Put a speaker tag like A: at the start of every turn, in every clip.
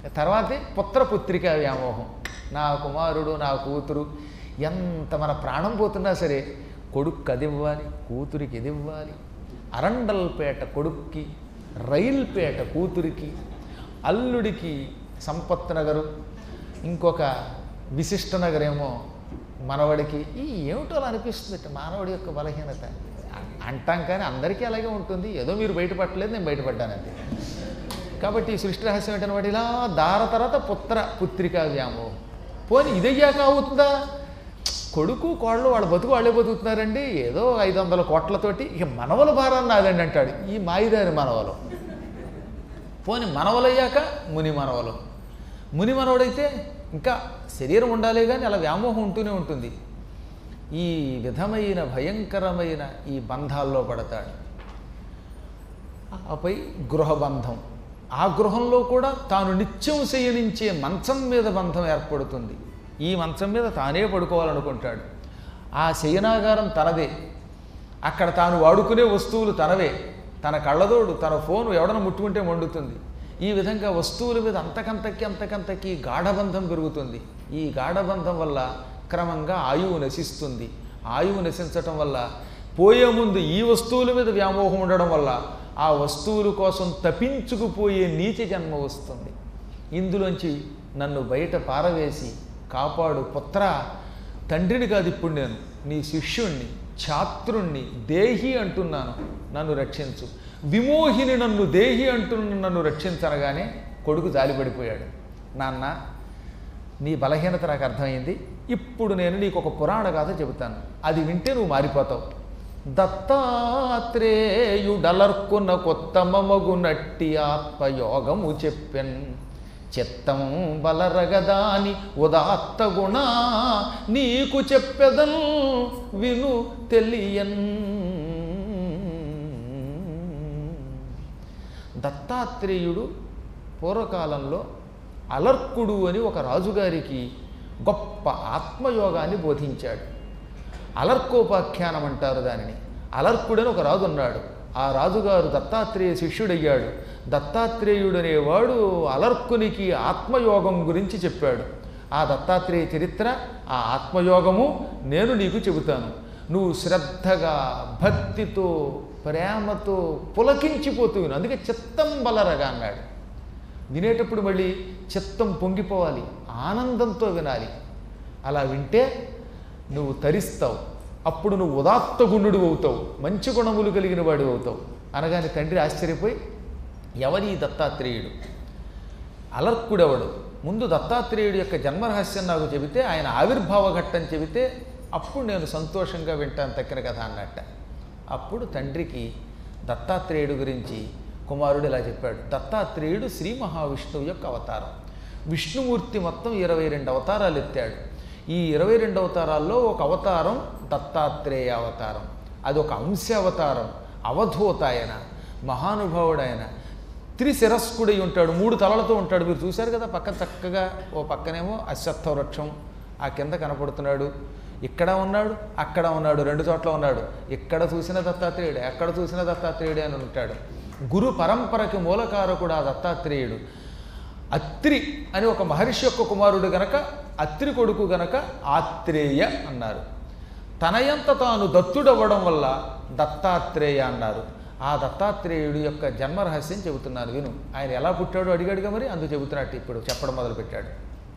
A: తర్వాతే పుత్రపుత్రిక వ్యామోహం నా కుమారుడు నా కూతురు ఎంత మన ప్రాణం పోతున్నా సరే కొడుకు అది ఇవ్వాలి కూతురికి ఇది ఇవ్వాలి అరండల్పేట కొడుక్కి రైల్పేట కూతురికి అల్లుడికి సంపత్ నగరు ఇంకొక విశిష్ట నగరేమో మనవడికి ఈ ఏమిటో అలా అనిపిస్తుంది మానవుడి యొక్క బలహీనత అ- అంటాం కానీ అందరికీ అలాగే ఉంటుంది ఏదో మీరు బయటపడలేదు నేను బయటపడ్డానంతే కాబట్టి ఈ సృష్టి రహస్యం ఏంటనమాట ఇలా దార తర్వాత పుత్ర పుత్రికా వ్యామోహం పోనీ ఇదయ్యాక అవుతుందా కొడుకు కోళ్ళు వాళ్ళ బతుకు వాళ్ళే బతుకుతున్నారండి ఏదో ఐదు వందల కోట్లతోటి ఇక మనవల భారాన్ని నాదండి అంటాడు ఈ మాయిదారి మనవలు పోని మనవలయ్యాక ముని మనవలు ముని మనవడైతే ఇంకా శరీరం ఉండాలి కానీ అలా వ్యామోహం ఉంటూనే ఉంటుంది ఈ విధమైన భయంకరమైన ఈ బంధాల్లో పడతాడు ఆపై గృహబంధం ఆ గృహంలో కూడా తాను నిత్యం శయనించే మంచం మీద బంధం ఏర్పడుతుంది ఈ మంచం మీద తానే పడుకోవాలనుకుంటాడు ఆ శయనాగారం తనదే అక్కడ తాను వాడుకునే వస్తువులు తనవే తన కళ్ళదోడు తన ఫోను ఎవడన ముట్టుకుంటే మండుతుంది ఈ విధంగా వస్తువుల మీద అంతకంతకి అంతకంతకి గాఢబంధం పెరుగుతుంది ఈ గాఢబంధం వల్ల క్రమంగా ఆయువు నశిస్తుంది ఆయువు నశించటం వల్ల పోయే ముందు ఈ వస్తువుల మీద వ్యామోహం ఉండడం వల్ల ఆ వస్తువుల కోసం తపించుకుపోయే నీచ జన్మ వస్తుంది ఇందులోంచి నన్ను బయట పారవేసి కాపాడు పుత్ర తండ్రిని కాదు ఇప్పుడు నేను నీ శిష్యుణ్ణి ఛాత్రుణ్ణి దేహి అంటున్నాను నన్ను రక్షించు విమోహిని నన్ను దేహి అంటున్న నన్ను రక్షించనగానే కొడుకు జాలిపడిపోయాడు నాన్న నీ బలహీనత నాకు అర్థమైంది ఇప్పుడు నేను నీకు ఒక పురాణ గాథ చెబుతాను అది వింటే నువ్వు మారిపోతావు దత్తాత్రేయుడలర్కున్న కొత్తమమగునట్టి ఆత్మయోగము చెప్పెన్ చిత్తం బలరగదాని ఉదాత్త గుణ నీకు చెప్పెదన్ విను తెలియన్ దత్తాత్రేయుడు పూర్వకాలంలో అలర్కుడు అని ఒక రాజుగారికి గొప్ప ఆత్మయోగాన్ని బోధించాడు అలర్కోపాఖ్యానం అంటారు దానిని అలర్కుడని ఒక రాజు ఉన్నాడు ఆ రాజుగారు దత్తాత్రేయ శిష్యుడయ్యాడు దత్తాత్రేయుడు అనేవాడు అలర్కునికి ఆత్మయోగం గురించి చెప్పాడు ఆ దత్తాత్రేయ చరిత్ర ఆ ఆత్మయోగము నేను నీకు చెబుతాను నువ్వు శ్రద్ధగా భక్తితో ప్రేమతో పులకించిపోతూ విను అందుకే చిత్తం బలరగా అన్నాడు వినేటప్పుడు మళ్ళీ చిత్తం పొంగిపోవాలి ఆనందంతో వినాలి అలా వింటే నువ్వు తరిస్తావు అప్పుడు నువ్వు ఉదాత్త గుణుడు అవుతావు మంచి గుణములు కలిగిన వాడు అవుతావు అనగానే తండ్రి ఆశ్చర్యపోయి ఎవరి ఈ దత్తాత్రేయుడు అలర్కుడెవడు ముందు దత్తాత్రేయుడి యొక్క జన్మరహస్యం నాకు చెబితే ఆయన ఆవిర్భావ ఘట్టం చెబితే అప్పుడు నేను సంతోషంగా వింటాను తక్కిన కథ అన్నట్ట అప్పుడు తండ్రికి దత్తాత్రేయుడు గురించి కుమారుడు ఇలా చెప్పాడు దత్తాత్రేయుడు శ్రీ మహావిష్ణువు యొక్క అవతారం విష్ణుమూర్తి మొత్తం ఇరవై రెండు అవతారాలు ఎత్తాడు ఈ ఇరవై రెండు అవతారాల్లో ఒక అవతారం దత్తాత్రేయ అవతారం అది ఒక అంశ అవతారం అవధూత ఆయన మహానుభావుడు ఆయన త్రిశిరస్కుడై ఉంటాడు మూడు తలలతో ఉంటాడు మీరు చూశారు కదా పక్కన చక్కగా ఓ పక్కనేమో అశ్వత్థ వృక్షం ఆ కింద కనపడుతున్నాడు ఇక్కడ ఉన్నాడు అక్కడ ఉన్నాడు రెండు చోట్ల ఉన్నాడు ఇక్కడ చూసిన దత్తాత్రేయుడు ఎక్కడ చూసిన దత్తాత్రేయుడే అని ఉంటాడు గురు పరంపరకి మూలకారకుడు ఆ దత్తాత్రేయుడు అత్రి అని ఒక మహర్షి యొక్క కుమారుడు గనక అత్రి కొడుకు గనక ఆత్రేయ అన్నారు తనయంత తాను దత్తుడవ్వడం వల్ల దత్తాత్రేయ అన్నారు ఆ దత్తాత్రేయుడి యొక్క జన్మరహస్యం చెబుతున్నారు విను ఆయన ఎలా పుట్టాడో అడిగాడుగా మరి అందుకు చెబుతున్నట్టు ఇప్పుడు చెప్పడం మొదలుపెట్టాడు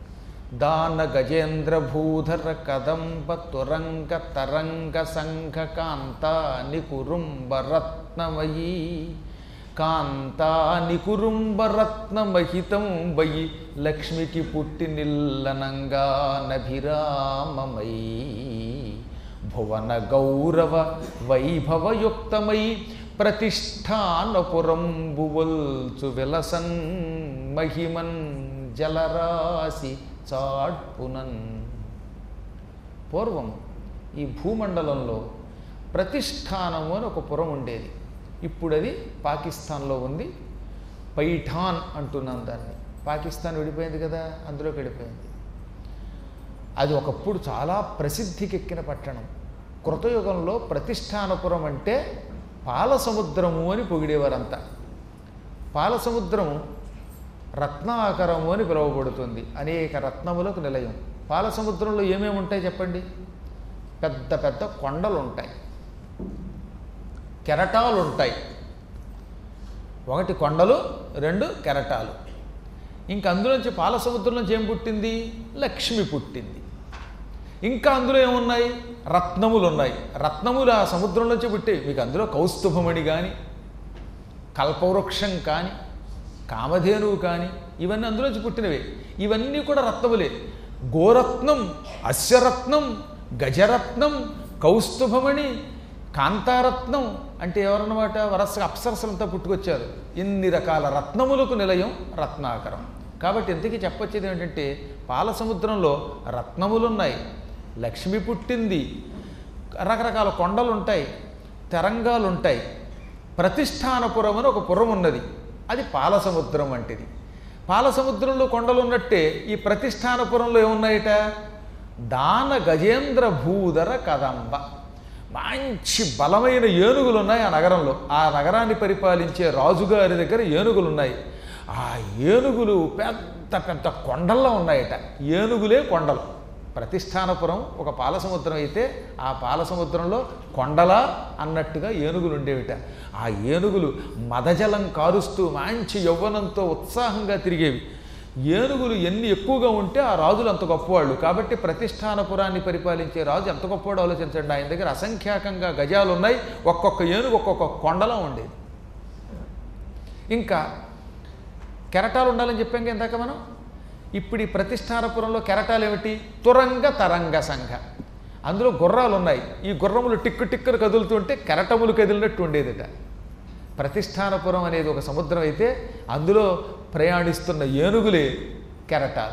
A: దాన గజేంద్ర భూధర కదంబ తురంగ తరంగ సంఘ కాంత నికురుంబ రత్నమయీ కాంతా నికురుంబ రత్నమహితం వయి లక్ష్మికి పుట్టి నిల్లనంగా నభిరామమై భువన గౌరవ వైభవయుక్తమై ప్రతిష్టానపురంబువల్చు విలసన్ మహిమన్ జలరాశి చాడ్పునన్ పూర్వం ఈ భూమండలంలో ప్రతిష్టానము అని ఒక పురం ఉండేది ఇప్పుడు అది పాకిస్తాన్లో ఉంది పైఠాన్ అంటున్నాం దాన్ని పాకిస్తాన్ విడిపోయింది కదా అందులోకి వెళ్ళిపోయింది అది ఒకప్పుడు చాలా ప్రసిద్ధికెక్కిన పట్టణం కృతయుగంలో ప్రతిష్టానపురం అంటే పాల సముద్రము అని పొగిడేవారంతా పాల సముద్రం రత్నాకరము అని పిలువబడుతుంది అనేక రత్నములకు నిలయం పాల సముద్రంలో ఏమేమి ఉంటాయి చెప్పండి పెద్ద పెద్ద కొండలు ఉంటాయి కెరటాలు ఉంటాయి ఒకటి కొండలు రెండు కెరటాలు ఇంకా అందులోంచి పాల సముద్రం నుంచి ఏం పుట్టింది లక్ష్మి పుట్టింది ఇంకా అందులో ఏమున్నాయి రత్నములు ఉన్నాయి రత్నములు ఆ సముద్రంలోంచి పుట్టేవి మీకు అందులో కౌస్తుభమణి కానీ కల్పవృక్షం కానీ కామధేనువు కానీ ఇవన్నీ అందులోంచి పుట్టినవే ఇవన్నీ కూడా రత్నములే గోరత్నం అస్యరత్నం గజరత్నం కౌస్తుభమణి కాంతారత్నం అంటే ఎవరన్నమాట వరసగా అప్సరసలంతా పుట్టుకొచ్చారు ఇన్ని రకాల రత్నములకు నిలయం రత్నాకరం కాబట్టి ఇంతకీ చెప్పొచ్చేది ఏంటంటే పాల సముద్రంలో రత్నములు ఉన్నాయి లక్ష్మి పుట్టింది రకరకాల కొండలు ఉంటాయి తెరంగాలు ఉంటాయి ప్రతిష్టానపురం అని ఒక పురం ఉన్నది అది పాల సముద్రం వంటిది పాల సముద్రంలో కొండలు ఉన్నట్టే ఈ ప్రతిష్టానపురంలో ఏమున్నాయట దాన గజేంద్ర భూధర కదంబ మంచి బలమైన ఏనుగులు ఉన్నాయి ఆ నగరంలో ఆ నగరాన్ని పరిపాలించే రాజుగారి దగ్గర ఏనుగులు ఉన్నాయి ఆ ఏనుగులు పెద్ద పెద్ద కొండల్లో ఉన్నాయట ఏనుగులే కొండలు ప్రతిష్టానపురం ఒక పాల సముద్రం అయితే ఆ పాల సముద్రంలో కొండలా అన్నట్టుగా ఏనుగులు ఉండేవిట ఆ ఏనుగులు మదజలం కారుస్తూ మంచి యవ్వనంతో ఉత్సాహంగా తిరిగేవి ఏనుగులు ఎన్ని ఎక్కువగా ఉంటే ఆ రాజులు అంత గొప్పవాళ్ళు కాబట్టి ప్రతిష్టానపురాన్ని పరిపాలించే రాజు ఎంత గొప్పవాడు ఆలోచించండి ఆయన దగ్గర అసంఖ్యాకంగా గజాలు ఉన్నాయి ఒక్కొక్క ఏనుగు ఒక్కొక్క కొండలా ఉండేది ఇంకా కెరటాలు ఉండాలని చెప్పాం కదా ఇందాక మనం ఇప్పుడు ఈ ప్రతిష్టానపురంలో కెరటాలు ఏమిటి తురంగ తరంగ సంఘ అందులో గుర్రాలు ఉన్నాయి ఈ గుర్రములు టిక్కు టిక్కులు కదులుతుంటే కెరటములు కదిలినట్టు ఉండేదిట ప్రతిష్టానపురం అనేది ఒక సముద్రం అయితే అందులో ప్రయాణిస్తున్న ఏనుగులే కెరటాలు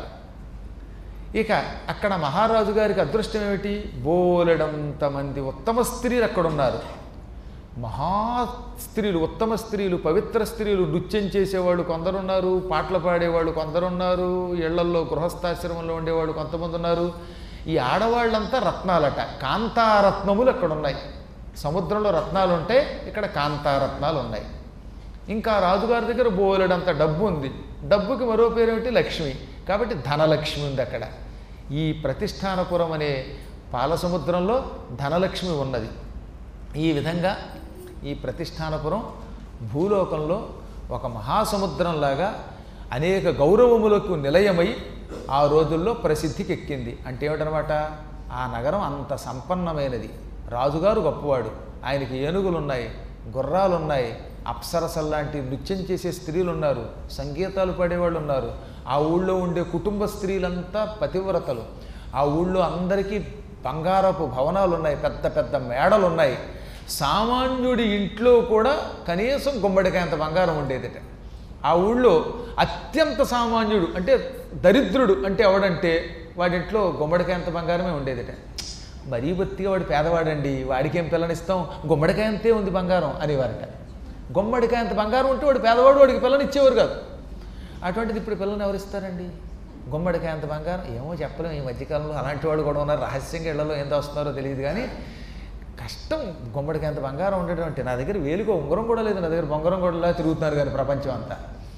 A: ఇక అక్కడ మహారాజు గారికి అదృష్టం ఏమిటి బోలెడంత మంది ఉత్తమ స్త్రీలు అక్కడ ఉన్నారు మహా స్త్రీలు ఉత్తమ స్త్రీలు పవిత్ర స్త్రీలు నృత్యం చేసేవాళ్ళు కొందరున్నారు పాటలు పాడేవాళ్ళు కొందరున్నారు ఇళ్లల్లో గృహస్థాశ్రమంలో ఉండేవాళ్ళు కొంతమంది ఉన్నారు ఈ ఆడవాళ్ళంతా రత్నాలట కాంతారత్నములు అక్కడ ఉన్నాయి సముద్రంలో రత్నాలు ఉంటాయి ఇక్కడ కాంతారత్నాలు ఉన్నాయి ఇంకా రాజుగారి దగ్గర బోలెడంత డబ్బు ఉంది డబ్బుకి మరో పేరు ఏమిటి లక్ష్మి కాబట్టి ధనలక్ష్మి ఉంది అక్కడ ఈ ప్రతిష్టానపురం అనే పాల సముద్రంలో ధనలక్ష్మి ఉన్నది ఈ విధంగా ఈ ప్రతిష్టానపురం భూలోకంలో ఒక మహాసముద్రంలాగా అనేక గౌరవములకు నిలయమై ఆ రోజుల్లో ప్రసిద్ధికి ఎక్కింది అంటే ఏమిటనమాట ఆ నగరం అంత సంపన్నమైనది రాజుగారు గొప్పవాడు ఆయనకి ఏనుగులు ఉన్నాయి గుర్రాలు ఉన్నాయి అప్సరసల్లాంటి నృత్యం చేసే స్త్రీలు ఉన్నారు సంగీతాలు పాడేవాళ్ళు ఉన్నారు ఆ ఊళ్ళో ఉండే కుటుంబ స్త్రీలంతా పతివ్రతలు ఆ ఊళ్ళో అందరికీ బంగారపు భవనాలు ఉన్నాయి పెద్ద పెద్ద మేడలు ఉన్నాయి సామాన్యుడి ఇంట్లో కూడా కనీసం గుమ్మడికాయంత బంగారం ఉండేదిట ఆ ఊళ్ళో అత్యంత సామాన్యుడు అంటే దరిద్రుడు అంటే ఎవడంటే వాడింట్లో గుమ్మడికాయంత బంగారమే ఉండేదిట మరీ బొత్తిగా వాడు పేదవాడండి వాడికి ఏం పిల్లనిస్తాం గుమ్మడికాయంతే ఉంది బంగారం అనేవారట గుమ్మడికాయంత బంగారం ఉంటే వాడు పేదవాడు వాడికి పిల్లని ఇచ్చేవారు కాదు అటువంటిది ఇప్పుడు పిల్లల్ని ఎవరిస్తారండి గుమ్మడికాయంత బంగారం ఏమో చెప్పలేము ఈ మధ్యకాలంలో అలాంటి వాళ్ళు కూడా ఉన్నారు రహస్యంగా ఇళ్లలో ఏం వస్తున్నారో తెలియదు కానీ కష్టం గుమ్మడికాయంత బంగారం ఉండడం అంటే నా దగ్గర వేలుకో ఉంగరం కూడా లేదు నా దగ్గర బొంగరం కూడా తిరుగుతున్నారు కానీ ప్రపంచం అంతా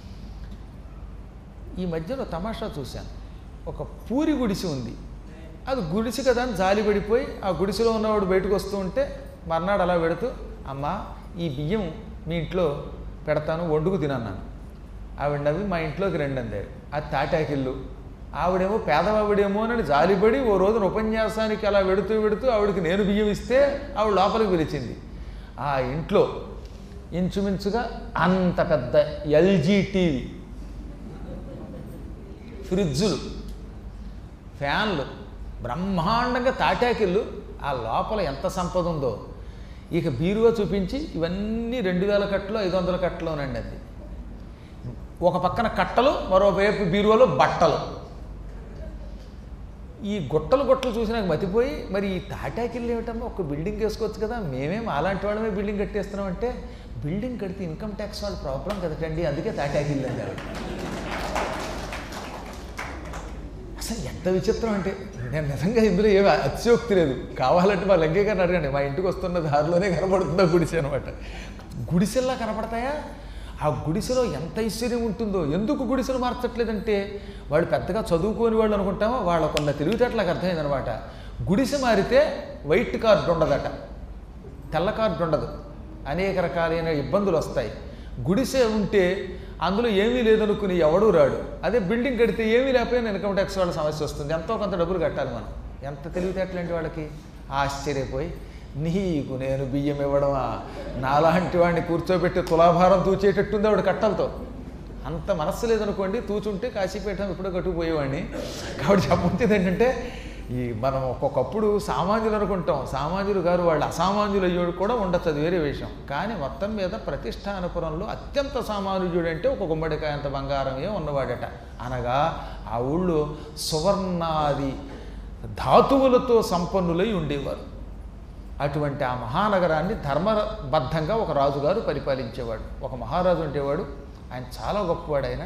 A: ఈ మధ్యలో తమాషా చూశాను ఒక పూరి గుడిసె ఉంది అది గుడిసె కదా అని జాలి పడిపోయి ఆ గుడిసెలో ఉన్నవాడు బయటకు వస్తూ ఉంటే మర్నాడు అలా పెడుతూ అమ్మ ఈ బియ్యం మీ ఇంట్లో పెడతాను వండుకు తినన్నాను ఆవిడ నవ్వి మా ఇంట్లోకి రండి అందారు అది తాటాకిల్లు ఆవిడేమో పేదవావిడేమో అని జాలిపడి ఓ రోజున ఉపన్యాసానికి అలా వెడుతూ వెడుతూ ఆవిడకి నేను బియ్యం ఇస్తే ఆవిడ లోపలికి పిలిచింది ఆ ఇంట్లో ఇంచుమించుగా అంత పెద్ద ఎల్జీ టీవీ ఫ్రిడ్జులు ఫ్యాన్లు బ్రహ్మాండంగా తాటాకిళ్ళు ఆ లోపల ఎంత సంపద ఉందో ఇక బీరువా చూపించి ఇవన్నీ రెండు వేల కట్టలు ఐదు వందల కట్టలోనండి అది ఒక పక్కన కట్టలు మరోవైపు బీరువాలో బట్టలు ఈ గుట్టలు గుట్టలు చూసి నాకు మతిపోయి మరి ఈ తాటాకిళ్ళు ఏమిటమ్మా ఒక బిల్డింగ్ వేసుకోవచ్చు కదా మేమేం అలాంటి వాళ్ళమే బిల్డింగ్ కట్టేస్తున్నాం అంటే బిల్డింగ్ కడితే ఇన్కమ్ ట్యాక్స్ వాళ్ళ ప్రాబ్లం కదటండి అందుకే తాటాకిళ్ళు అండి ఆవిడ అసలు ఎంత విచిత్రం అంటే నేను నిజంగా ఇందులో ఏమి అతిశయోక్తి లేదు కావాలంటే మా లంకే గారిని అడగండి మా ఇంటికి వస్తున్న దారిలోనే కనపడుతుందా గుడిసె అనమాట గుడిసెల్లా కనపడతాయా ఆ గుడిసెలో ఎంత ఐశ్వర్యం ఉంటుందో ఎందుకు గుడిసెలు మార్చట్లేదంటే వాళ్ళు పెద్దగా చదువుకోని వాళ్ళు అనుకుంటామో వాళ్ళకున్న తెలివితేటలకు అర్థమైందనమాట గుడిసె మారితే వైట్ కార్డు ఉండదట తెల్ల కార్డు ఉండదు అనేక రకాలైన ఇబ్బందులు వస్తాయి గుడిసె ఉంటే అందులో ఏమీ లేదనుకుని ఎవడూ రాడు అదే బిల్డింగ్ కడితే ఏమీ లేకపోయినా ఇన్కమ్ ట్యాక్స్ వాళ్ళ సమస్య వస్తుంది ఎంతో కొంత డబ్బులు కట్టాలి మనం ఎంత తెలివితేటలంటే వాళ్ళకి ఆశ్చర్యపోయి నీకు నేను బియ్యం ఇవ్వడమా నాలాంటి వాడిని కూర్చోబెట్టి తులాభారం తూచేటట్టుంది ఆవిడ కట్టలతో అంత మనస్సు లేదనుకోండి తూచుంటే కాశీపీఠం ఎప్పుడో కట్టుకుపోయేవాడిని కాబట్టి చెప్పొచ్చేది ఏంటంటే ఈ మనం ఒక్కొక్కప్పుడు సామాన్యులు అనుకుంటాం సామాన్యులు గారు వాళ్ళు అసామాన్యులు అయ్యోడు కూడా ఉండొచ్చు అది వేరే విషయం కానీ మొత్తం మీద ప్రతిష్టానపురంలో అత్యంత సామాన్యుడు అంటే ఒక గుమ్మడికాయ అంత బంగారమే ఉన్నవాడట అనగా ఆ ఊళ్ళో సువర్ణాది ధాతువులతో సంపన్నులై ఉండేవారు అటువంటి ఆ మహానగరాన్ని ధర్మబద్ధంగా ఒక రాజుగారు పరిపాలించేవాడు ఒక మహారాజు ఉండేవాడు ఆయన చాలా గొప్పవాడు ఆయన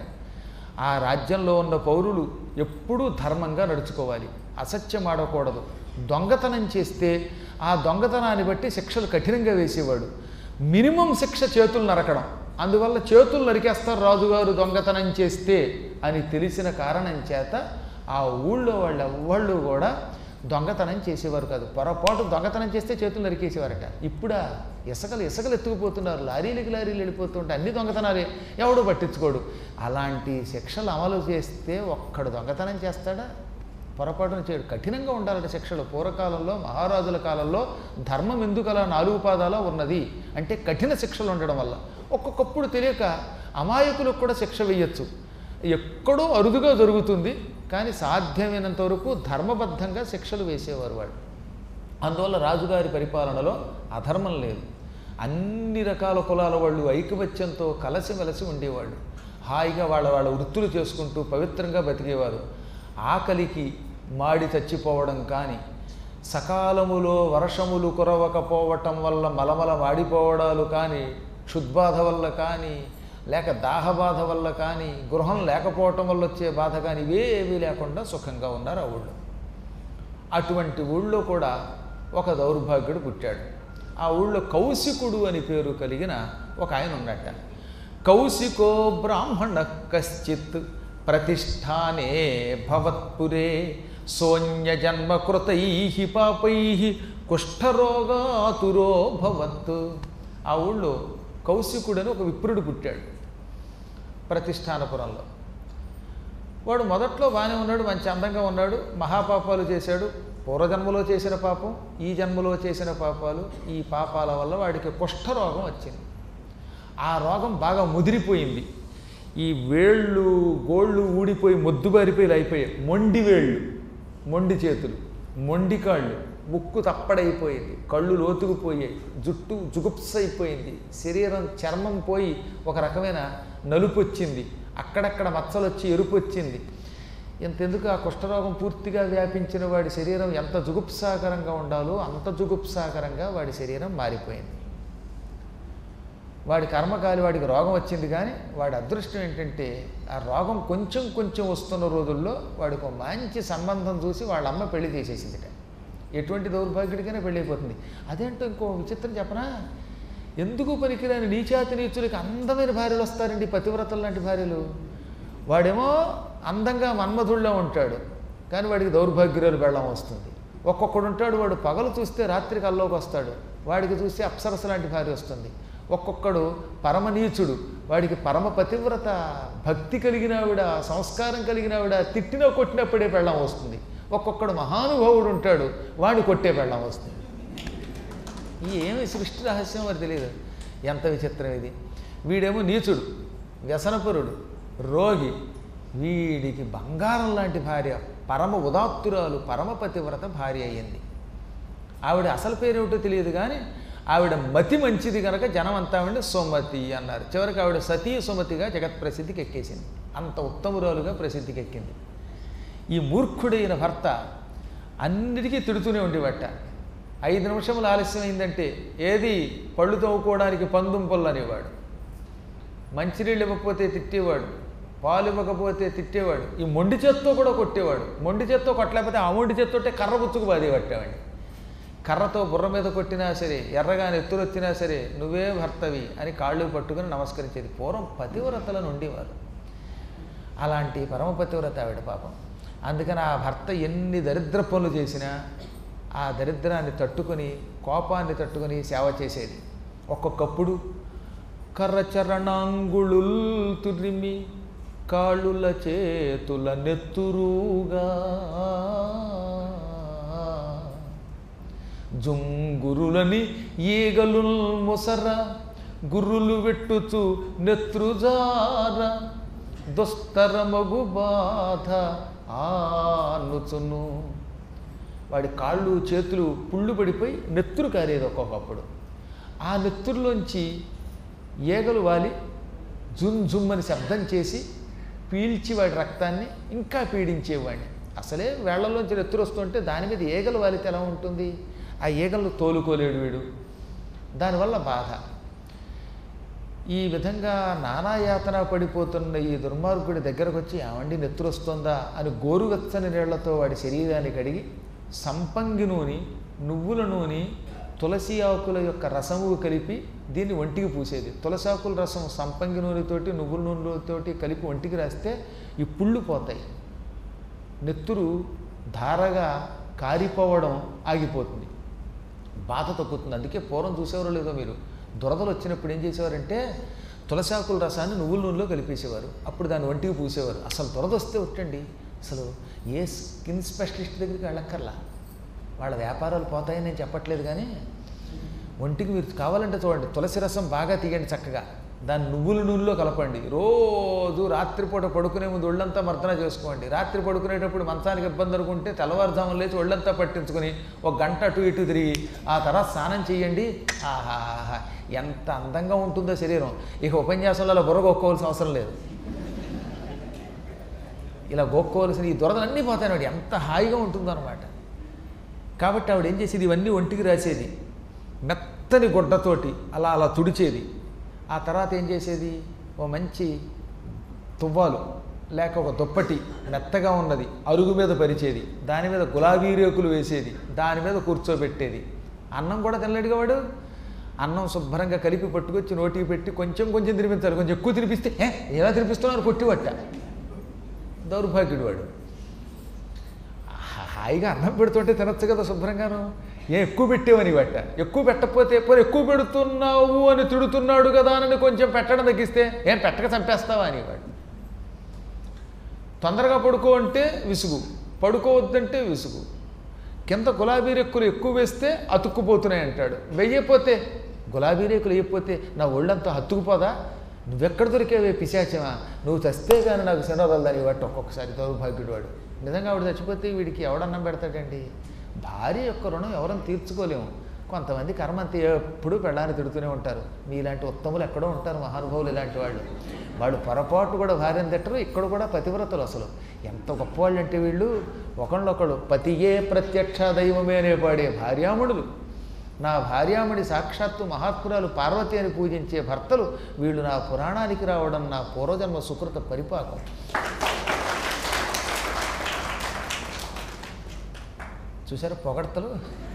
A: ఆ రాజ్యంలో ఉన్న పౌరులు ఎప్పుడూ ధర్మంగా నడుచుకోవాలి అసత్యం ఆడకూడదు దొంగతనం చేస్తే ఆ దొంగతనాన్ని బట్టి శిక్షలు కఠినంగా వేసేవాడు మినిమం శిక్ష చేతులు నరకడం అందువల్ల చేతులు నరికేస్తారు రాజుగారు దొంగతనం చేస్తే అని తెలిసిన కారణం చేత ఆ ఊళ్ళో వాళ్ళు ఎవ్వళ్ళు కూడా దొంగతనం చేసేవారు కాదు పొరపాటు దొంగతనం చేస్తే చేతులు నరికేసేవారట ఇప్పుడా ఇసకలు ఇసకలు ఎత్తుకుపోతున్నారు లారీలకి లారీలు వెళ్ళిపోతుంటే అన్ని దొంగతనాలే ఎవడు పట్టించుకోడు అలాంటి శిక్షలు అమలు చేస్తే ఒక్కడు దొంగతనం చేస్తాడా పొరపాటున చేయడు కఠినంగా ఉండాలట శిక్షలు పూర్వకాలంలో మహారాజుల కాలంలో ధర్మం ఎందుకు అలా నాలుగు పాదాల ఉన్నది అంటే కఠిన శిక్షలు ఉండడం వల్ల ఒక్కొక్కప్పుడు తెలియక అమాయకులకు కూడా శిక్ష వేయచ్చు ఎక్కడో అరుదుగా జరుగుతుంది కానీ సాధ్యమైనంత వరకు ధర్మబద్ధంగా శిక్షలు వేసేవారు వాళ్ళు అందువల్ల రాజుగారి పరిపాలనలో అధర్మం లేదు అన్ని రకాల కులాల వాళ్ళు ఐకమత్యంతో కలసిమెలసి ఉండేవాళ్ళు హాయిగా వాళ్ళ వాళ్ళ వృత్తులు చేసుకుంటూ పవిత్రంగా బతికేవారు ఆకలికి మాడి చచ్చిపోవడం కానీ సకాలములో వర్షములు కురవకపోవటం వల్ల మలమల మాడిపోవడాలు కానీ క్షుద్బాధ వల్ల కానీ లేక దాహబాధ వల్ల కానీ గృహం లేకపోవటం వల్ల వచ్చే బాధ కానీ ఇవేమీ లేకుండా సుఖంగా ఉన్నారు ఆ ఊళ్ళో అటువంటి ఊళ్ళో కూడా ఒక దౌర్భాగ్యుడు పుట్టాడు ఆ ఊళ్ళో కౌశికుడు అని పేరు కలిగిన ఒక ఆయన ఉన్నట్ట కౌశికో బ్రాహ్మణ కశ్చిత్ ప్రతిష్టానే భవత్పురే సోన్య జన్మకృతై పాపై కుష్ఠరోగాతురో భవత్ ఆ ఊళ్ళో కౌశికుడని ఒక విప్రుడు పుట్టాడు ప్రతిష్టానపురంలో వాడు మొదట్లో బాగానే ఉన్నాడు మంచి అందంగా ఉన్నాడు మహాపాపాలు చేశాడు పూర్వజన్మలో చేసిన పాపం ఈ జన్మలో చేసిన పాపాలు ఈ పాపాల వల్ల వాడికి కుష్ఠరోగం వచ్చింది ఆ రోగం బాగా ముదిరిపోయింది ఈ వేళ్ళు గోళ్ళు ఊడిపోయి మొద్దుబారిపోయి అయిపోయాయి మొండి వేళ్ళు మొండి చేతులు మొండి కాళ్ళు ముక్కు తప్పడైపోయింది కళ్ళు లోతుకుపోయాయి జుట్టు జుగుప్స అయిపోయింది శరీరం చర్మం పోయి ఒక రకమైన నలుపు వచ్చింది అక్కడక్కడ మచ్చలు వచ్చి ఎరుపు వచ్చింది ఇంతెందుకు ఆ కుష్ఠరోగం పూర్తిగా వ్యాపించిన వాడి శరీరం ఎంత జుగుప్సాకరంగా ఉండాలో అంత జుగుప్సాకరంగా వాడి శరీరం మారిపోయింది వాడి కర్మకాలి వాడికి రోగం వచ్చింది కానీ వాడి అదృష్టం ఏంటంటే ఆ రోగం కొంచెం కొంచెం వస్తున్న రోజుల్లో వాడికి ఒక మంచి సంబంధం చూసి వాళ్ళ అమ్మ పెళ్లి చేసేసిందిట ఎటువంటి దౌర్భాగ్యుడికైనా పెళ్ళి అయిపోతుంది అదేంటో ఇంకో విచిత్రం చెప్పనా ఎందుకు పనికిరాని నీచాతి నీచులకి అందమైన భార్యలు వస్తారండి పతివ్రతలు లాంటి భార్యలు వాడేమో అందంగా మన్మధుళ్ళో ఉంటాడు కానీ వాడికి దౌర్భాగ్యురాలు వెళ్ళం వస్తుంది ఒక్కొక్కడు ఉంటాడు వాడు పగలు చూస్తే రాత్రి కల్లోకి వస్తాడు వాడికి చూస్తే అప్సరస లాంటి భార్య వస్తుంది ఒక్కొక్కడు పరమనీచుడు వాడికి పరమ పతివ్రత భక్తి కలిగినావిడ సంస్కారం కలిగినావిడ తిట్టినా కొట్టినప్పుడే పెళ్ళం వస్తుంది ఒక్కొక్కడు మహానుభావుడు ఉంటాడు వాడిని కొట్టే పెళ్ళం వస్తుంది ఈ ఏమి సృష్టి రహస్యం మరి తెలియదు ఎంత విచిత్రం ఇది వీడేమో నీచుడు వ్యసనపరుడు రోగి వీడికి బంగారం లాంటి భార్య పరమ ఉదాత్తురాలు పరమ పతివ్రత భార్య అయ్యింది ఆవిడ అసలు పేరేమిటో తెలియదు కానీ ఆవిడ మతి మంచిది కనుక జనం అంతా ఆవిడ సుమతి అన్నారు చివరికి ఆవిడ సతీ సుమతిగా జగత్ ప్రసిద్ధికి ఎక్కేసింది అంత ఉత్తమురాలుగా ప్రసిద్ధికి ఎక్కింది ఈ మూర్ఖుడైన భర్త అన్నిటికీ తిడుతూనే ఉండేవట ఐదు నిమిషములు ఆలస్యమైందంటే ఏది పళ్ళు తవ్వుకోవడానికి పందుంపలు అనేవాడు మంచినీళ్ళు ఇవ్వకపోతే తిట్టేవాడు పాలు ఇవ్వకపోతే తిట్టేవాడు ఈ మొండి చేత్తో కూడా కొట్టేవాడు మొండి చేత్తో కొట్టలేకపోతే ఆ మొండి చేత్తోటే కర్ర బుచ్చుకు బాధే పట్టేవాడిని కర్రతో బుర్ర మీద కొట్టినా సరే ఎర్రగా నెత్తురొచ్చినా సరే నువ్వే భర్తవి అని కాళ్ళు పట్టుకుని నమస్కరించేది పూర్వం పతివ్రతలను ఉండేవారు అలాంటి పరమ పతివ్రత ఆవిడ పాపం అందుకని ఆ భర్త ఎన్ని దరిద్ర పనులు చేసినా ఆ దరిద్రాన్ని తట్టుకొని కోపాన్ని తట్టుకొని సేవ చేసేది ఒక్కొక్కప్పుడు కర్ర చరణాంగుళుల్ తురిమి కాళ్ళుల చేతుల నెత్తురుగా జుంగురులని ఈగలుల్ ముసర గుర్రులు వెట్టుచు నెత్రుజార దుస్తరమగు బాధ ఆనుచును వాడి కాళ్ళు చేతులు పుళ్ళు పడిపోయి నెత్తురు కారేది ఒక్కొక్కప్పుడు ఆ నెత్తురులోంచి ఈగలు వాలి జుమ్ జుమ్ అని శబ్దం చేసి పీల్చి వాడి రక్తాన్ని ఇంకా పీడించేవాడిని అసలే వేళ్లలోంచి నెత్తురు వస్తుంటే దాని మీద ఈగలు వాలితే ఎలా ఉంటుంది ఆ ఈగలను తోలుకోలేడు వీడు దానివల్ల బాధ ఈ విధంగా నానాయాతన పడిపోతున్న ఈ దుర్మార్గుడి దగ్గరకు వచ్చి ఏమండి నెత్తురు వస్తుందా అని గోరువెచ్చని నీళ్లతో వాడి శరీరాన్ని కడిగి సంపంగి నూనె నువ్వుల నూనె తులసి ఆకుల యొక్క రసము కలిపి దీన్ని ఒంటికి పూసేది తులసి ఆకుల రసం సంపంగి నూనెతోటి నువ్వుల నూనెతోటి కలిపి ఒంటికి రాస్తే ఈ పుళ్ళు పోతాయి నెత్తురు ధారగా కారిపోవడం ఆగిపోతుంది బాధ తగ్గుతుంది అందుకే పూర్వం చూసేవారు లేదో మీరు దురదలు వచ్చినప్పుడు ఏం చేసేవారంటే తులసాకుల రసాన్ని నువ్వుల నూనెలో కలిపేసేవారు అప్పుడు దాన్ని ఒంటికి పూసేవారు అసలు దురద వస్తే ఒట్టండి అసలు ఏ స్కిన్ స్పెషలిస్ట్ దగ్గరికి వెళ్ళక్కర్లా వాళ్ళ వ్యాపారాలు పోతాయని నేను చెప్పట్లేదు కానీ ఒంటికి మీరు కావాలంటే చూడండి తులసి రసం బాగా తీయండి చక్కగా దాన్ని నువ్వుల నూనెలో కలపండి రోజు రాత్రిపూట పడుకునే ముందు ఒళ్ళంతా మర్దన చేసుకోండి రాత్రి పడుకునేటప్పుడు మంచానికి ఇబ్బంది అనుకుంటే తెల్లవారుజామున లేచి ఒళ్ళంతా పట్టించుకొని ఒక గంట అటు ఇటు తిరిగి ఆ తర్వాత స్నానం చేయండి ఆహాహా ఎంత అందంగా ఉంటుందో శరీరం ఇక ఉపన్యాసంలో అలా బుర్ర గొక్కోవాల్సిన అవసరం లేదు ఇలా గోక్కోవలసిన ఈ దురదలు అన్నీ పోతాయి ఎంత హాయిగా ఉంటుందో అనమాట కాబట్టి ఆవిడ ఏం చేసేది ఇవన్నీ ఒంటికి రాసేది మెత్తని గుడ్డతోటి అలా అలా తుడిచేది ఆ తర్వాత ఏం చేసేది ఓ మంచి తువ్వాలు లేక ఒక దుప్పటి మెత్తగా ఉన్నది అరుగు మీద పరిచేది దాని మీద గులాబీ రేకులు వేసేది దాని మీద కూర్చోబెట్టేది అన్నం కూడా తినలేడుగా వాడు అన్నం శుభ్రంగా కలిపి పట్టుకొచ్చి నోటికి పెట్టి కొంచెం కొంచెం తినిపించాలి కొంచెం ఎక్కువ తినిపిస్తే "ఏ, ఎలా తినిపిస్తున్నారు కొట్టివట్ట దౌర్భాగ్యుడు వాడు హా- హాయిగా అన్నం పెడుతుంటే తినచ్చు కదా శుభ్రంగాను ఏ ఎక్కువ పెట్టేవని బట్ట ఎక్కువ పెట్టకపోతే పోనీ ఎక్కువ పెడుతున్నావు అని తిడుతున్నాడు కదా అని కొంచెం పెట్టడం తగ్గిస్తే ఏం పెట్టక చంపేస్తావా అని వాడు తొందరగా పడుకో అంటే విసుగు పడుకోవద్దంటే విసుగు కింద గులాబీ రెక్కులు ఎక్కువ వేస్తే అతుక్కుపోతున్నాయి అంటాడు వెయ్యపోతే గులాబీ రేకులు వేయకపోతే నా ఒళ్ళంతా హత్తుకుపోదా నువ్వెక్కడ దొరికేవే పిశాచమా నువ్వు చస్తే కానీ నాకు శనవదలని వాటి ఒక్కొక్కసారి దౌర్భాగ్యుడు వాడు నిజంగా ఆవిడ చచ్చిపోతే వీడికి ఎవడన్నం పెడతాడండి భార్య యొక్క రుణం ఎవరం తీర్చుకోలేము కొంతమంది కర్మంతి ఎప్పుడు పెళ్ళాన్ని తిడుతూనే ఉంటారు మీలాంటి ఉత్తములు ఎక్కడో ఉంటారు మహానుభావులు ఇలాంటి వాళ్ళు వాళ్ళు పొరపాటు కూడా భార్యను తిట్టరు ఇక్కడ కూడా పతివ్రతలు అసలు ఎంత గొప్పవాళ్ళు అంటే వీళ్ళు ఒకళ్ళొకడు పతియే ప్రత్యక్ష దైవమే అనే పాడే భార్యాముడులు నా భార్యామణి సాక్షాత్తు మహాత్మురాలు పార్వతి అని పూజించే భర్తలు వీళ్ళు నా పురాణానికి రావడం నా పూర్వజన్మ సుకృత పరిపాకం చూసారా పొగడతలు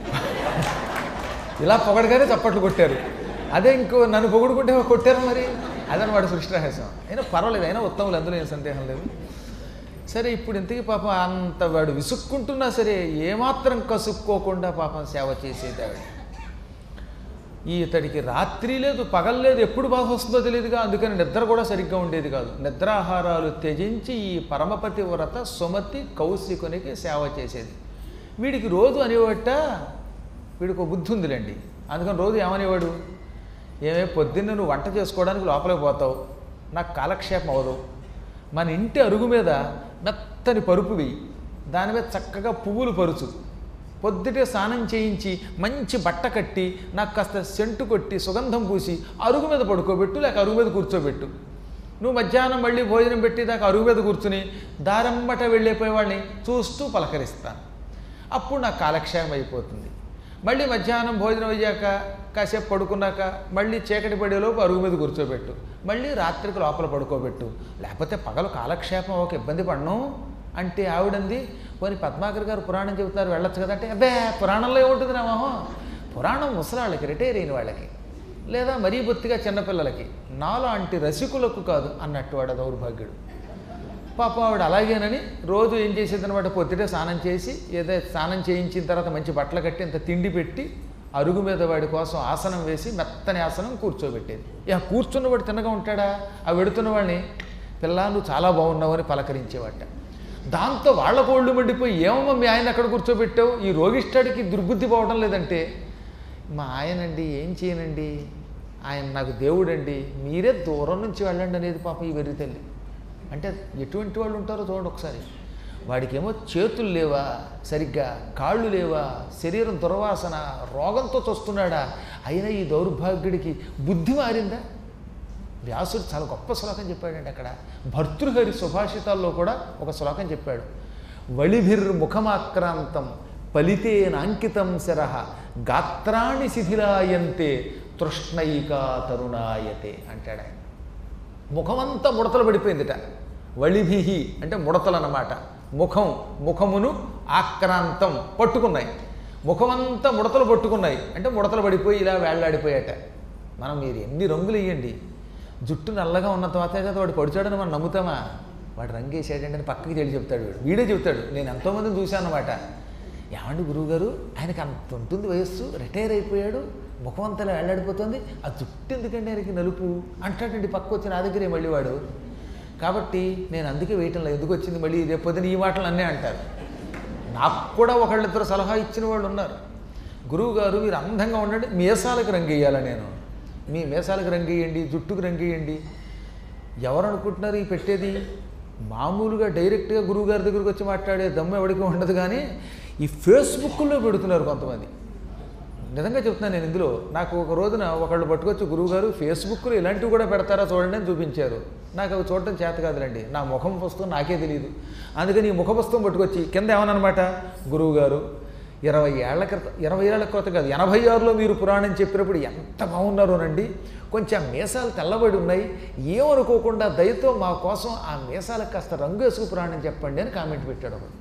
A: ఇలా పొగడగానే చప్పట్లు కొట్టారు అదే ఇంకో నన్ను పొగుడుకుంటే కొట్టారు మరి అదని వాడు సృష్టి రహస్యం అయినా పర్వాలేదు అయినా ఉత్తములు అందులో ఏం సందేహం లేదు సరే ఇప్పుడు ఇంతకీ పాపం అంత వాడు విసుక్కుంటున్నా సరే ఏమాత్రం కసుక్కోకుండా పాపం సేవ చేసేది ఆవిడ ఈ ఇతడికి రాత్రి లేదు పగలు లేదు ఎప్పుడు బాధ వస్తుందో తెలియదుగా అందుకని నిద్ర కూడా సరిగ్గా ఉండేది కాదు నిద్రాహారాలు త్యజించి ఈ పరమపతి వ్రత సుమతి కౌశికునికి సేవ చేసేది వీడికి రోజు అనేవట వీడికి ఒక బుద్ధి ఉందిలేండి అందుకని రోజు ఏమనేవాడు ఏమే పొద్దున్న నువ్వు వంట చేసుకోవడానికి లోపలికి పోతావు నాకు కాలక్షేపం అవ్వదు మన ఇంటి అరుగు మీద మెత్తని పరుపు వేయి దాని మీద చక్కగా పువ్వులు పరుచు పొద్దుటే స్నానం చేయించి మంచి బట్ట కట్టి నాకు కాస్త సెంటు కొట్టి సుగంధం పూసి అరుగు మీద పడుకోబెట్టు లేక అరుగు మీద కూర్చోబెట్టు నువ్వు మధ్యాహ్నం మళ్ళీ భోజనం పెట్టి దాకా అరుగు మీద కూర్చుని దారంబట వెళ్ళిపోయే వాళ్ళని చూస్తూ పలకరిస్తాను అప్పుడు నాకు కాలక్షేమం అయిపోతుంది మళ్ళీ మధ్యాహ్నం భోజనం అయ్యాక కాసేపు పడుకున్నాక మళ్ళీ చీకటి పడేలోపు అరుగు మీద కూర్చోబెట్టు మళ్ళీ రాత్రికి లోపల పడుకోబెట్టు లేకపోతే పగలు కాలక్షేపం ఒక ఇబ్బంది పడను అంటే ఆవిడంది పోనీ పద్మాకర్ గారు పురాణం చెబుతారు వెళ్ళొచ్చు కదా అంటే అబ్బే పురాణంలో ఏముంటుంది నా మొహం పురాణం ముసలాళ్ళకి రిటైర్ అయిన వాళ్ళకి లేదా మరీ బొత్తిగా చిన్నపిల్లలకి నాలాంటి రసికులకు కాదు అన్నట్టు వాడు దౌర్భాగ్యుడు పాప ఆవిడ అలాగేనని రోజు ఏం చేసేది అనమాట పొద్దుటే స్నానం చేసి ఏదో స్నానం చేయించిన తర్వాత మంచి బట్టలు కట్టి ఇంత తిండి పెట్టి అరుగు మీద వాడి కోసం ఆసనం వేసి మెత్తని ఆసనం కూర్చోబెట్టేది ఇక కూర్చున్నవాడు తిన్నగా ఉంటాడా ఆ వెడుతున్న వాడిని పిల్ల నువ్వు చాలా బాగున్నావు అని పలకరించేవాట దాంతో వాళ్ళ కోళ్ళు మండిపోయి ఏమమ్మా మీ ఆయన అక్కడ కూర్చోబెట్టావు ఈ రోగిష్టాడికి దుర్బుద్ధి పోవడం లేదంటే మా ఆయనండి ఏం చేయనండి ఆయన నాకు దేవుడండి మీరే దూరం నుంచి వెళ్ళండి అనేది పాపం ఈ వెర్రి తల్లి అంటే ఎటువంటి వాళ్ళు ఉంటారో చూడండి ఒకసారి వాడికేమో చేతులు లేవా సరిగ్గా కాళ్ళు లేవా శరీరం దుర్వాసన రోగంతో చస్తున్నాడా అయినా ఈ దౌర్భాగ్యుడికి బుద్ధి మారిందా వ్యాసుడు చాలా గొప్ప శ్లోకం చెప్పాడండి అక్కడ భర్తృహరి సుభాషితాల్లో కూడా ఒక శ్లోకం చెప్పాడు వళిభిర్ముఖమాక్రాంతం పలితేనాంకితం శరహ గాత్రాణి శిథిలాయంతే తృష్ణైకా తరుణాయతే అంటాడు ఆయన ముఖమంతా ముడతలు పడిపోయిందిట వళిభిహి అంటే ముడతలు అన్నమాట ముఖం ముఖమును ఆక్రాంతం పట్టుకున్నాయి ముఖమంతా ముడతలు పట్టుకున్నాయి అంటే ముడతలు పడిపోయి ఇలా వేళ్లాడిపోయాట మనం మీరు ఎన్ని రంగులు వేయండి జుట్టు నల్లగా ఉన్న తర్వాత కదా వాడు పడిచాడని మనం నమ్ముతామా వాడు రంగు వేసాడంటే అని పక్కకి తెలిసి చెప్తాడు వీడు వీడే చెప్తాడు నేను ఎంతోమందిని చూశాను అనమాట ఏమండి గురువుగారు ఆయనకి అంత ఉంటుంది వయస్సు రిటైర్ అయిపోయాడు ముఖం అంతా వెళ్ళాడిపోతుంది ఆ జుట్టు ఎందుకండి ఆయనకి నలుపు అంటాడండి పక్క వచ్చి నా దగ్గరే మళ్ళీ వాడు కాబట్టి నేను అందుకే వేయటంలో ఎందుకు వచ్చింది మళ్ళీ రేపు పొద్దున ఈ మాటలు అన్నీ అంటారు నాకు కూడా ఒకళ్ళిద్దరు సలహా ఇచ్చిన వాళ్ళు ఉన్నారు గురువు గారు మీరు అందంగా ఉండండి మీసాలకు రంగు వేయాలా నేను మీ మీసాలకు రంగు వేయండి జుట్టుకు రంగు వేయండి ఎవరు అనుకుంటున్నారు ఈ పెట్టేది మామూలుగా డైరెక్ట్గా గురువు గారి దగ్గరికి వచ్చి మాట్లాడే దమ్ము ఎవరికి ఉండదు కానీ ఈ ఫేస్బుక్లో పెడుతున్నారు కొంతమంది నిజంగా చెప్తున్నాను నేను ఇందులో నాకు ఒక రోజున ఒకళ్ళు పట్టుకొచ్చి గురువుగారు ఫేస్బుక్లో ఇలాంటివి కూడా పెడతారా చూడండి అని చూపించారు నాకు అవి చూడటం చేత కాదులండి నా ముఖం పుస్తకం నాకే తెలియదు అందుకని ఈ ముఖ పుస్తకం పట్టుకొచ్చి కింద ఏమనమాట గురువుగారు ఇరవై ఏళ్ల క్రితం ఇరవై ఏళ్ల క్రితం కాదు ఎనభై ఆరులో మీరు పురాణం చెప్పినప్పుడు ఎంత బాగున్నారోనండి కొంచెం మీసాలు తెల్లబడి ఉన్నాయి ఏమనుకోకుండా దయతో మా కోసం ఆ మీసాలకు కాస్త రంగు వేసుకు పురాణం చెప్పండి అని కామెంట్ పెట్టాడు ఒకడు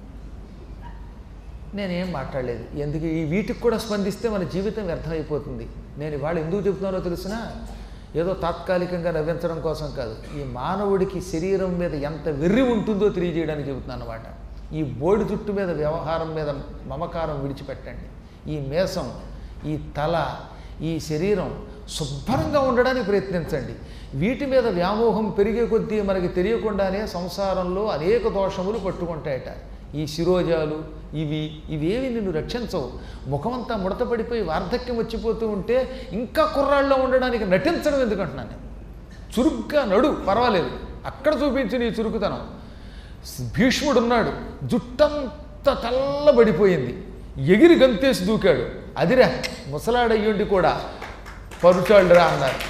A: నేనేం మాట్లాడలేదు ఎందుకు ఈ వీటికి కూడా స్పందిస్తే మన జీవితం వ్యర్థమైపోతుంది నేను ఇవాళ ఎందుకు చెప్తున్నానో తెలిసినా ఏదో తాత్కాలికంగా నవ్వించడం కోసం కాదు ఈ మానవుడికి శరీరం మీద ఎంత వెర్రి ఉంటుందో తెలియజేయడానికి చెబుతున్నాను అనమాట ఈ బోడి జుట్టు మీద వ్యవహారం మీద మమకారం విడిచిపెట్టండి ఈ మేసం ఈ తల ఈ శరీరం శుభ్రంగా ఉండడానికి ప్రయత్నించండి వీటి మీద వ్యామోహం పెరిగే కొద్దీ మనకి తెలియకుండానే సంసారంలో అనేక దోషములు పట్టుకుంటాయట ఈ శిరోజాలు ఇవి ఇవేవి నిన్ను రక్షించవు ముఖమంతా ముడతపడిపోయి వార్ధక్యం వచ్చిపోతూ ఉంటే ఇంకా కుర్రాళ్ళలో ఉండడానికి నటించడం ఎందుకంటున్నాను నేను చురుగ్గా నడు పర్వాలేదు అక్కడ చూపించి నీ చురుకుతనం భీష్ముడు ఉన్నాడు జుట్టంతా తెల్లబడిపోయింది ఎగిరి గంతేసి దూకాడు అదిరా ముసలాడయ్యుండి కూడా పరుచాళ్ళురా అన్నారు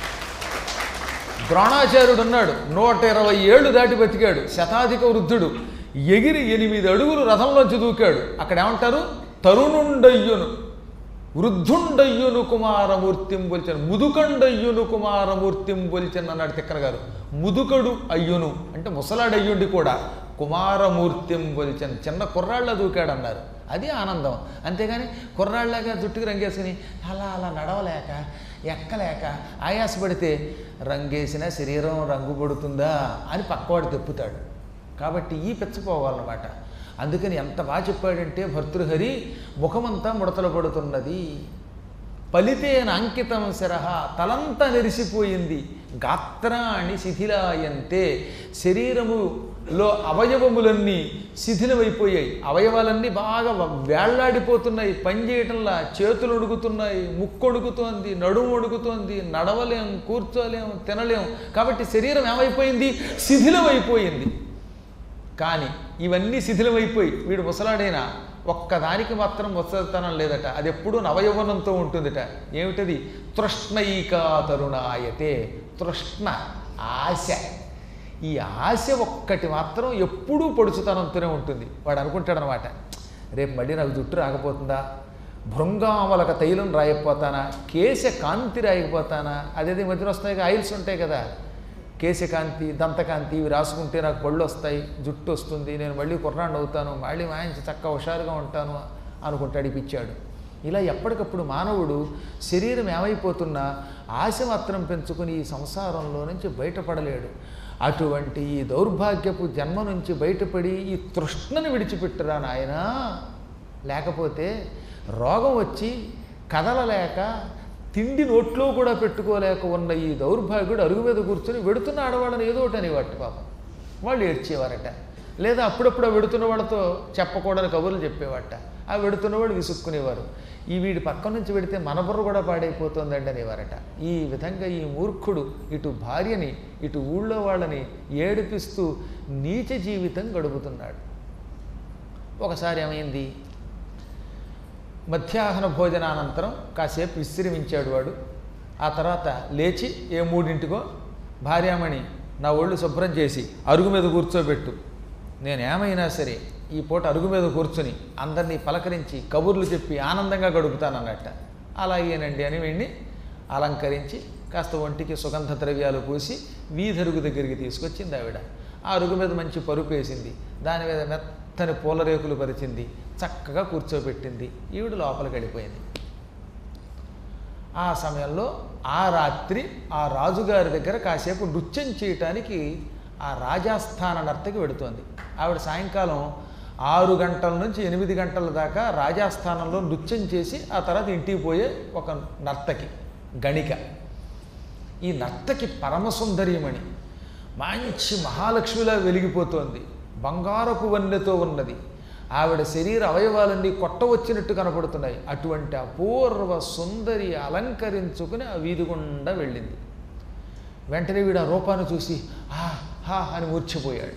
A: ద్రోణాచార్యుడు ఉన్నాడు నూట ఇరవై ఏళ్ళు దాటి బతికాడు శతాధిక వృద్ధుడు ఎగిరి ఎనిమిది అడుగులు రథంలోంచి దూకాడు అక్కడ ఏమంటారు తరుణుండయ్యును వృద్ధుండయ్యును కుమారమూర్తిం పొలిచను ముదుకండయ్యును కుమారమూర్తిం పొలిచన్ అన్నాడు తిక్కన గారు ముదుకడు అయ్యును అంటే ముసలాడయ్యుండి కూడా కుమారమూర్తిం పొలిచన్ చిన్న కుర్రాళ్ళ దూకాడు అన్నారు అది ఆనందం అంతేగాని కుర్రాళ్ళగా జుట్టుకు రంగేసుకుని అలా అలా నడవలేక ఎక్కలేక ఆయాసపడితే రంగేసిన శరీరం రంగు పడుతుందా అని పక్కవాడు తెప్పుతాడు కాబట్టి ఈ పెచ్చపోవాలన్నమాట అందుకని ఎంత బాగా చెప్పాడంటే భర్తృహరి ముఖమంతా ముడతలు పడుతున్నది ఫలితేన అంకితం శరహ తలంతా నెరిసిపోయింది గాత్రాన్ని శిథిలాయంతే శరీరములో అవయవములన్నీ శిథిలమైపోయాయి అవయవాలన్నీ బాగా వేళ్లాడిపోతున్నాయి పనిచేయటంలా చేతులు ఉడుకుతున్నాయి ముక్కు ఉడుకుతోంది నడుము ఉడుకుతోంది నడవలేం కూర్చోలేం తినలేం కాబట్టి శరీరం ఏమైపోయింది శిథిలమైపోయింది కానీ ఇవన్నీ శిథిలమైపోయి వీడు ముసలాడైనా ఒక్కదానికి మాత్రం ముసలితనం లేదట అది ఎప్పుడూ నవయవనంతో ఉంటుందిట ఏమిటది తృష్ణైకా తరుణాయతే తృష్ణ ఆశ ఈ ఆశ ఒక్కటి మాత్రం ఎప్పుడూ పొడుచుతనంతోనే ఉంటుంది వాడు అనుకుంటాడనమాట రేపు మళ్ళీ నాకు జుట్టు రాకపోతుందా భృంగామలక తైలం రాయకపోతానా కేశ కాంతి రాయకపోతానా అదేదో ఈ మధ్యన వస్తాయి ఆయిల్స్ ఉంటాయి కదా కేశకాంతి దంతకాంతి ఇవి రాసుకుంటే నాకు పళ్ళు వస్తాయి జుట్టు వస్తుంది నేను మళ్ళీ కుర్రాండు అవుతాను మళ్ళీ మాయించి చక్క హుషారుగా ఉంటాను అనుకుంటాడు ఈ పిచ్చాడు ఇలా ఎప్పటికప్పుడు మానవుడు శరీరం ఏమైపోతున్నా ఆశ మాత్రం పెంచుకుని ఈ సంసారంలో నుంచి బయటపడలేడు అటువంటి ఈ దౌర్భాగ్యపు జన్మ నుంచి బయటపడి ఈ తృష్ణను విడిచిపెట్టురా నాయనా లేకపోతే రోగం వచ్చి కదలలేక తిండి నోట్లో కూడా పెట్టుకోలేక ఉన్న ఈ దౌర్భాగ్యుడు అరుగు మీద కూర్చొని వెడుతున్న ఆడవాళ్ళని ఏదో ఒకటి అనేవాటి పాపం వాళ్ళు ఏడ్చేవారట లేదా అప్పుడప్పుడు ఆ వెడుతున్న వాళ్ళతో చెప్పకూడని కబుర్లు చెప్పేవాట ఆ వెడుతున్నవాడు విసుక్కునేవారు ఈ వీడి పక్క నుంచి వెడితే మన బుర్ర కూడా పాడైపోతుందండి అనేవారట ఈ విధంగా ఈ మూర్ఖుడు ఇటు భార్యని ఇటు ఊళ్ళో వాళ్ళని ఏడిపిస్తూ నీచ జీవితం గడుపుతున్నాడు ఒకసారి ఏమైంది మధ్యాహ్న భోజనానంతరం కాసేపు విశ్రమించాడు వాడు ఆ తర్వాత లేచి ఏ మూడింటికో భార్యామణి నా ఒళ్ళు శుభ్రం చేసి అరుగు మీద కూర్చోబెట్టు నేను ఏమైనా సరే ఈ పూట అరుగు మీద కూర్చుని అందరినీ పలకరించి కబుర్లు చెప్పి ఆనందంగా గడుపుతానన్నట్ట అలాగేనండి అని వెళ్ళి అలంకరించి కాస్త ఒంటికి సుగంధ ద్రవ్యాలు పూసి వీధరుగు దగ్గరికి తీసుకొచ్చింది ఆవిడ ఆ అరుగు మీద మంచి పరుపు వేసింది దాని మీద మెత్తని పూల రేకులు పరిచింది చక్కగా కూర్చోబెట్టింది ఈవిడ లోపలికి వెళ్ళిపోయింది ఆ సమయంలో ఆ రాత్రి ఆ రాజుగారి దగ్గర కాసేపు నృత్యం చేయటానికి ఆ రాజాస్థాన నర్తకి వెడుతోంది ఆవిడ సాయంకాలం ఆరు గంటల నుంచి ఎనిమిది గంటల దాకా రాజాస్థానంలో నృత్యం చేసి ఆ తర్వాత ఇంటికి పోయే ఒక నర్తకి గణిక ఈ నర్తకి పరమసుందరీమణి మంచి మహాలక్ష్మిలా వెలిగిపోతోంది బంగారపు వన్నెతో ఉన్నది ఆవిడ శరీర అవయవాలన్నీ కొట్ట వచ్చినట్టు కనపడుతున్నాయి అటువంటి అపూర్వ సుందరి అలంకరించుకుని ఆ వీధి గుండా వెళ్ళింది వెంటనే వీడు ఆ రూపాన్ని చూసి హా హా అని మూర్చిపోయాడు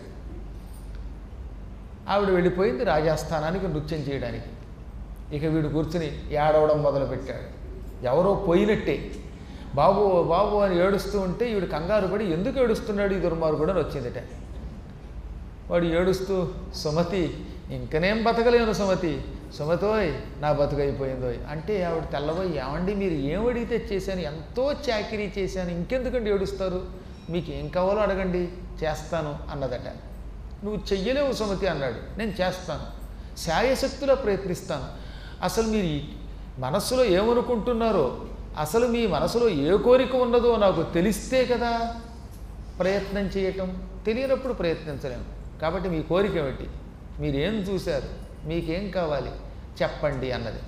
A: ఆవిడ వెళ్ళిపోయింది రాజాస్థానానికి నృత్యం చేయడానికి ఇక వీడు కూర్చుని ఏడవడం మొదలుపెట్టాడు ఎవరో పోయినట్టే బాబు బాబు అని ఏడుస్తూ ఉంటే ఈవిడ కంగారు పడి ఎందుకు ఏడుస్తున్నాడు ఈ దుర్మార్గుడు అని వచ్చిందట వాడు ఏడుస్తూ సుమతి ఇంకనేం బతకలేను సుమతి సుమతోయ్ నా బతుకైపోయిందోయ్ అంటే ఆవిడ తెల్లబోయి ఏమండి మీరు ఏం అడిగితే చేశాను ఎంతో చాకిరీ చేశాను ఇంకెందుకండి ఏడుస్తారు మీకు ఏం కావాలో అడగండి చేస్తాను అన్నదట నువ్వు చెయ్యలేవు సుమతి అన్నాడు నేను చేస్తాను శాయశక్తిలో ప్రయత్నిస్తాను అసలు మీరు ఈ మనస్సులో ఏమనుకుంటున్నారో అసలు మీ మనసులో ఏ కోరిక ఉన్నదో నాకు తెలిస్తే కదా ప్రయత్నం చేయటం తెలియనప్పుడు ప్రయత్నించలేము కాబట్టి మీ కోరిక ఏమిటి మీరేం చూశారు మీకేం కావాలి చెప్పండి అన్నది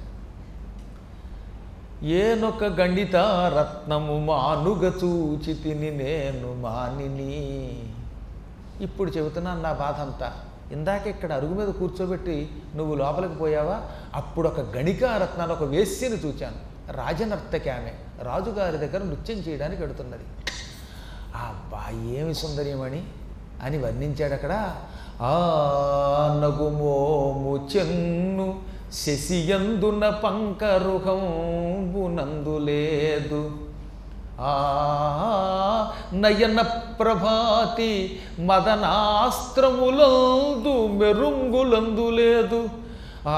A: ఏనొక గండిత రత్నము మానుగ చూచి తిని నేను మానిని ఇప్పుడు చెబుతున్నాను నా బాధ అంతా ఇందాక ఇక్కడ అరుగు మీద కూర్చోబెట్టి నువ్వు లోపలికి పోయావా అప్పుడు ఒక గణికా రత్నాన్ని ఒక వేశ్యని చూచాను రాజనర్తకి ఆమె రాజుగారి దగ్గర నృత్యం చేయడానికి వెడుతున్నది అబ్బా ఏమి సుందర్యమణి అని వర్ణించాడు అక్కడ ఆ నగుమోము చెన్ను శశియందున పంకరుహంబునందు లేదు ఆ నయన ప్రభాతి మదనాస్త్రములందు మెరుంగులందు లేదు ఆ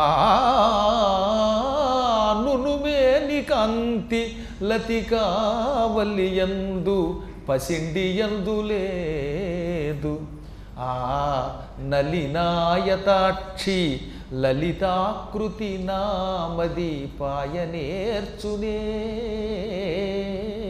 A: నునుమేని కాంతి లతికావలియందు పసిండియందు లేదు ఆ నలినాయతాక్షి లలితాకృతి నామది పాయనేర్చునే